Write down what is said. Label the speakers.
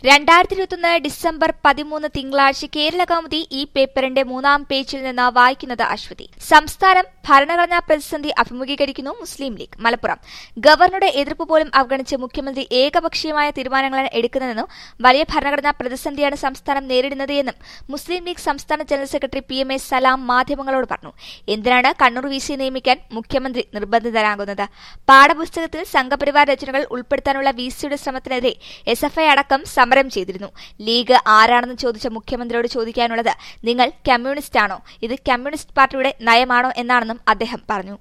Speaker 1: രണ്ടായിരത്തി ഇരുപത്തൊന്ന് ഡിസംബർ പതിമൂന്ന് തിങ്കളാഴ്ച കേരള കൗമുദി ഈ പേപ്പറിന്റെ മൂന്നാം പേജിൽ നിന്ന് വായിക്കുന്നത് അശ്വതി സംസ്ഥാനം ഭരണഘടനാ പ്രതിസന്ധി അഭിമുഖീകരിക്കുന്നു മുസ്ലിം ലീഗ് മലപ്പുറം ഗവർണറുടെ എതിർപ്പ് പോലും അവഗണിച്ച് മുഖ്യമന്ത്രി ഏകപക്ഷീയമായ തീരുമാനങ്ങളാണ് എടുക്കുന്നതെന്നും വലിയ ഭരണഘടനാ പ്രതിസന്ധിയാണ് സംസ്ഥാനം നേരിടുന്നത് എന്നും മുസ്ലിം ലീഗ് സംസ്ഥാന general secretary P M A Salam മാധ്യമങ്ങളോട് പറഞ്ഞു എന്തിനാണ് കണ്ണൂർ വി സി നിയമിക്കാൻ മുഖ്യമന്ത്രി നിർബന്ധിതരാകുന്നത് പാഠപുസ്തകത്തിൽ സംഘപരിവാർ രചനകൾ ഉൾപ്പെടുത്താനുള്ള വി സിയുടെ ശ്രമത്തിനെതിരെ എസ് എഫ് ഐ അടക്കം സമരം ചെയ്തിരുന്നു ലീഗ് ആരാണെന്ന് ചോദിച്ച മുഖ്യമന്ത്രിയോട് ചോദിക്കാനുള്ളത് നിങ്ങൾ കമ്മ്യൂണിസ്റ്റാണോ ഇത് കമ്മ്യൂണിസ്റ്റ് പാർട്ടിയുടെ നയമാണോ എന്നാണെന്നും അദ്ദേഹം പറഞ്ഞു